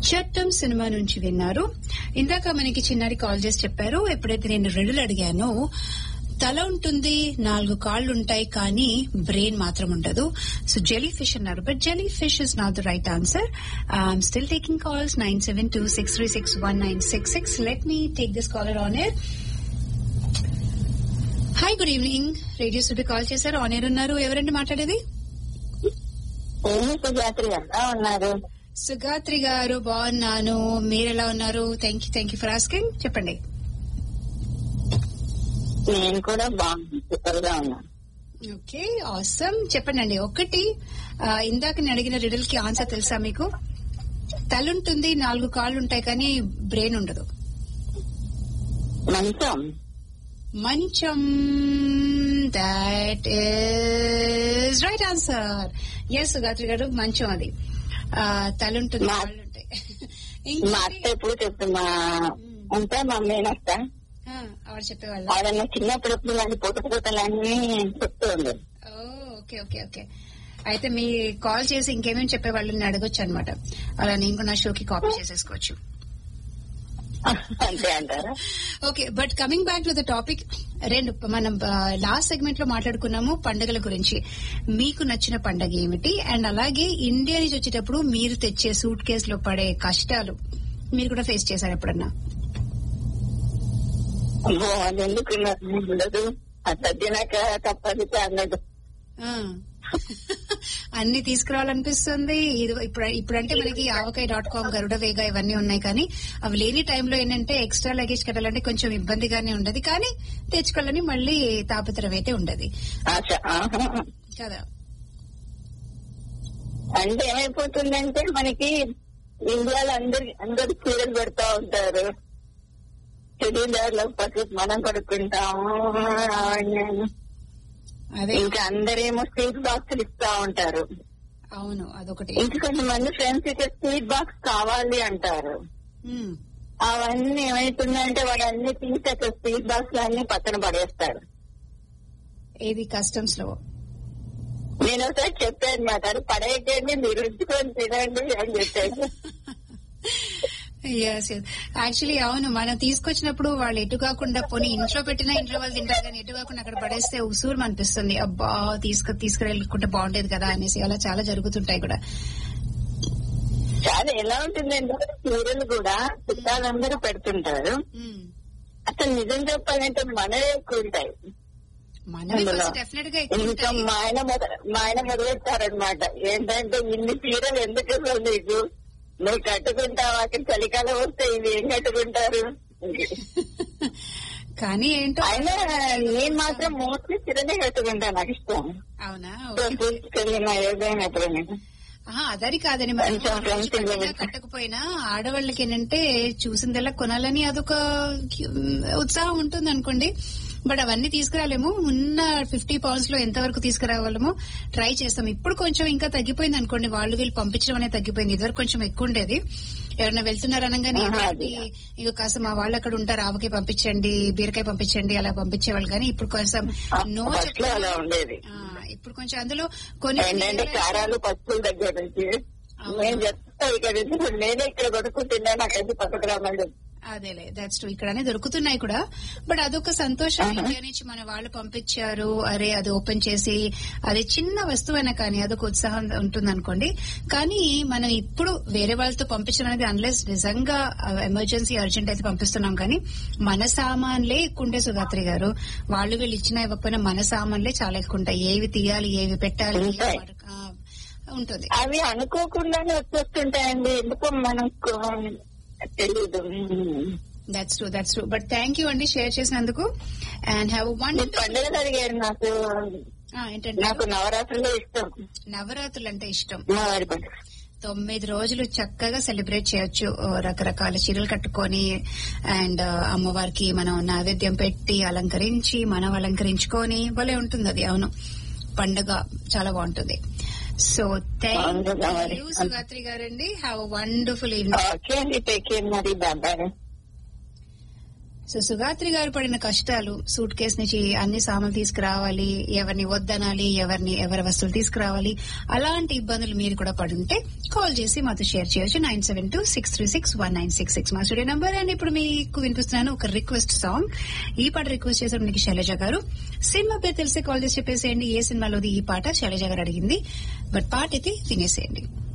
చట్టం సినిమా నుంచి విన్నారు ఇందాక మనకి చిన్నారి కాల్ చేసి చెప్పారు ఎప్పుడైతే నేను రెడులు అడిగానో తల ఉంటుంది నాలుగు కాళ్ళు ఉంటాయి కానీ బ్రెయిన్ మాత్రం ఉండదు సో జెలీ ఫిష్ అన్నారు but jellyfish is not the right answer I'm still taking calls nine seven two six three six one nine six six let me take this caller on air hi good evening radio సుడి call చేశారు on air ఉన్నారు ఎవరండి మాట్లాడేది ఏమి సుజాత్రి ఎలా ఉన్నారు సుగాత్రి గారు బాగున్నాను మీరు ఎలా ఉన్నారు thank you thank you for asking చెప్పండి నేను కూడా బాగున్నాను సూపర్ గా ఉన్నాను ఓకే ఆసమ్ చెప్పండి అండి ఒకటి ఆ, ఇందాక నేను అడిగిన రిడల్ కి ఆన్సర్ తెలుసా మీకు తలుంటుంది నాలుగు కాళ్ళు ఉంటాయి కానీ బ్రెయిన్ ఉండదు మంచం మంచం that is right answer yes Sugathri గారు మంచం అది ఆ, తలుంటుంది మా- కాళ్ళు ఉంటాయి మా ఇంకోటి అత్త ఎప్పుడు చెప్తుంది మా అంటే మా మేనత్త ఆ, ఆవిడ చెప్పేవాళ్ళ ఆవిడ చిన్నప్పుడు వాళ్ళు పొట్టు పొట్టలన్నీ చెప్తుంది ఓ, ఓకే ఓకే ఓకే అయితే మీ కాల్ చేసి ఇంకేమేమి చెప్పేవాళ్ళని అడగొచ్చు అనమాట అలా నేను కూడా నా షోకి కాపీ చేసేసుకోవచ్చు అంతే అంటారా okay but coming back to the topic రెండు మనం లాస్ట్ సెగ్మెంట్ లో మాట్లాడుకున్నాము పండుగల గురించి మీకు నచ్చిన పండగ ఏమిటి అండ్ అలాగే ఇండియా నుంచి వచ్చేటప్పుడు మీరు తెచ్చే సూట్ కేసులో పడే కష్టాలు మీరు కూడా ఫేస్ చేశారు ఎప్పుడన్నా అబ్బో, అది ఎందుకు ఉండదు అట్లా తినక తప్పదు అన్నది ఆ. అన్ని తీసుకురావాలనిపిస్తుంది ఇది- ఇప్పుడు ఇప్పుడంటే మనకి ఆవకాయ డాట్ కామ్ గరుడ వేగా ఇవన్నీ ఉన్నాయి కానీ అవి లేని టైంలో ఏంటంటే ఎక్స్ట్రా లగేజ్ కట్టాలంటే కొంచెం ఇబ్బందిగానే ఉండదు కానీ తెచ్చుకోవాలని మళ్ళీ తాపత్రం అయితే ఉండదు ఆశ ఆహా. కదా అంటే ఏమైపోతుందంటే మనకి ఇండియాలో అందరి అందరు చీరలు పెడతా ఉంటారు చడిదారులో పసుపు మనం కొడుకుంటాము అదే ఇంకా అందరేమో స్వీట్ బాక్సులు ఇస్తా ఉంటారు అవును అదొకటి ఇంకా కొంతమంది ఫ్రెండ్స్ ఇట్లా స్వీట్ బాక్స్ కావాలి అంటారు ఉమ్. అవన్నీ ఏమైతుందంటే వాడు అన్ని తీసి అక్కడ స్వీట్ బాక్స్ అన్ని పక్కన పడేస్తాడు ఏది కస్టమ్స్ లో నేను ఒకసారి చెప్పాను మాట అది పడేయకండి మీరు ఉంచుకొని తినండి అని చెప్పాను ఎస్ యాక్చువల్లీ అవును మనం తీసుకొచ్చినప్పుడు వాళ్ళు ఎటు కాకుండా పోనీ ఇంట్లో పెట్టినా ఇంట్లో వాళ్ళు తింటారు కానీ ఎటు కాకుండా అక్కడ పడేస్తే ఉసూరు అనిపిస్తుంది అబ్బా తీసుకు తీసుకువెళ్ళుకుంటే బాగుండేది కదా అనేసి అలా చాలా జరుగుతుంటాయి కూడా చాలా ఎలా ఉంటుందంటే చీరలు కూడా చుట్టాలందరూ పెడుతుంటారు ఉమ్. అసలు నిజం చెప్పాలంటే మనవే ఎక్కువ ఉంటాయి మనమే అందులో. డెఫినెట్ గా ఎక్కువ ఇంకా ఉంటాయి. మా ఆయన మొద- మా ఆయన మొదలెట్టారనమాట ఏంటంటే ఇన్ని చీరలు ఎందుకు అసలు నీకు నువ్వు కట్టుకుంటావా అక్కడ చలికాలం వస్తే ఇవి ఏం కట్టుకుంటారు కానీ ఏంటో అయినా నేను మాత్రం మోస్ట్లీ చీరనే కట్టుకుంటాను నాకు ఇష్టం అవునా తీసుకెళ్ళిన ఏదైనా ఎప్పుడైనా ఆహా, అదని కాదని మరి కొంచెం రోజు ఫ్రెండ్స్ కట్టినా ఇవ్వండి. కట్టకపోయినా ఆడవాళ్ళకి ఏంటంటే చూసిందల్లా కొనాలని అదొక ఉమ్, ఉత్సాహం ఉంటుంది అనుకోండి బట్ అవన్నీ తీసుకురాలేము ఉన్న ఫిఫ్టీ పౌండ్స్ లో ఎంత వరకు తీసుకురావాలమో ట్రై చేస్తాం ఇప్పుడు కొంచెం ఇంకా తగ్గిపోయింది అనుకోండి వాళ్ళు వీళ్ళు పంపించడం అనేది తగ్గిపోయింది ఇదివరకు కొంచెం ఎక్కువ ఉండేది ఎవరైనా వెళ్తున్నారు అనగానే ఆహా, ఏంటి, ఇక కాస్త మా వాళ్ళు అక్కడ ఉంటారు ఆవకాయ పంపించండి బీరకాయ పంపించండి అలా పంపించేవాళ్ళు కానీ ఇప్పుడు కొంచెం నో ఫస్ట్ లో అలా ఉండేది ఆ, ఇప్పుడు కొంచెం అందులో కొన్ని ఏంటంటే కారాలు పచ్చుల దగ్గర నుంచి నేను చెప్తా ఇక్కడ నుంచి ఇప్పుడు నేనే ఇక్కడ కొడుకుంటున్నా నాకైతే పక్కకు రమ్మని చెప్తా. అదేలే దట్స్ ట్రూ ఇక్కడనే దొరుకుతున్నాయి కూడా బట్ అదొక సంతోషం ఆహా. ఇండియా నుంచి మన వాళ్ళు పంపించారు అరే అది ఓపెన్ చేసి అది చిన్న వస్తువైనా కానీ అదొక ఉత్సాహం ఉంటుంది అనుకోండి కానీ మనం ఇప్పుడు వేరే వాళ్ళతో పంపించడం అనేది అన్లెస్ నిజంగా ఎమర్జెన్సీ అర్జెంట్ అయితే పంపిస్తున్నాం కానీ మన సామాన్లే ఎక్కువ ఉంటాయి సుధాత్రి గారు వాళ్ళు వీళ్ళు ఇచ్చినా ఇవ్వకపోయినా మన సామాన్లే చాలా ఎక్కువ ఉంటాయి ఏవి తీయాలి ఏవి పెట్టాలి ఏవి ఉంటాయి. వాడక- ఆ, ఉంటుంది అవి అనుకోకుండానే వచ్చేస్తుంటాయండి ఎందుకో మనకు తెలీదు that's true that's true but thank you అండి షేర్ చేసినందుకు అండ్ హ్యావ్ వన్ మీరు పండుగలు అడిగారు నాకు ఏంటంటే నాకు నవరాత్రులు ఇష్టం నవరాత్రులు అంటే ఇష్టం అమ్మవారి పండుగ తొమ్మిది రోజులు చక్కగా సెలబ్రేట్ చేయొచ్చు ఓ రకరకాల చీరలు కట్టుకొని అండ్ అమ్మవారికి మనం నైవేద్యం పెట్టి అలంకరించి మనం అలంకరించుకొని భలే ఉంటుంది అది అవును పండుగ చాలా బాగుంటుంది సో థ్యాంక్ బాగుంటుందా మరి? యూ సుగాత్రి గారండి హ్యావ్ వండర్ఫుల్ ఈవినింగ్ ఓకే అండి టేక్ కేర్ మరి బాబాయ్ సో సుగాత్రి గారు పడిన కష్టాలు సూట్ కేస్ నుంచి అన్ని సామాన్లు తీసుకురావాలి ఎవరిని వద్దనాలి ఎవరిని ఎవరి వస్తువులు తీసుకురావాలి అలాంటి ఇబ్బందులు మీరు కూడా పడుంటే కాల్ చేసి మాతో షేర్ చేయొచ్చు nine seven two six three six one nine six six మా స్టూడియో నంబర్ అండ్ ఇప్పుడు మీకు వినిపిస్తున్నాను ఒక రిక్వెస్ట్ సాంగ్ ఈ పాట రిక్వెస్ట్ చేశారు మనకి శైలజ గారు సినిమా పేరు తెలిసి కాల్ చేసి చెప్పేసేయండి ఏ సినిమాలోది ఈ పాట శైలజ గారు అడిగింది బట్ పాట అయితే వినేసేయండి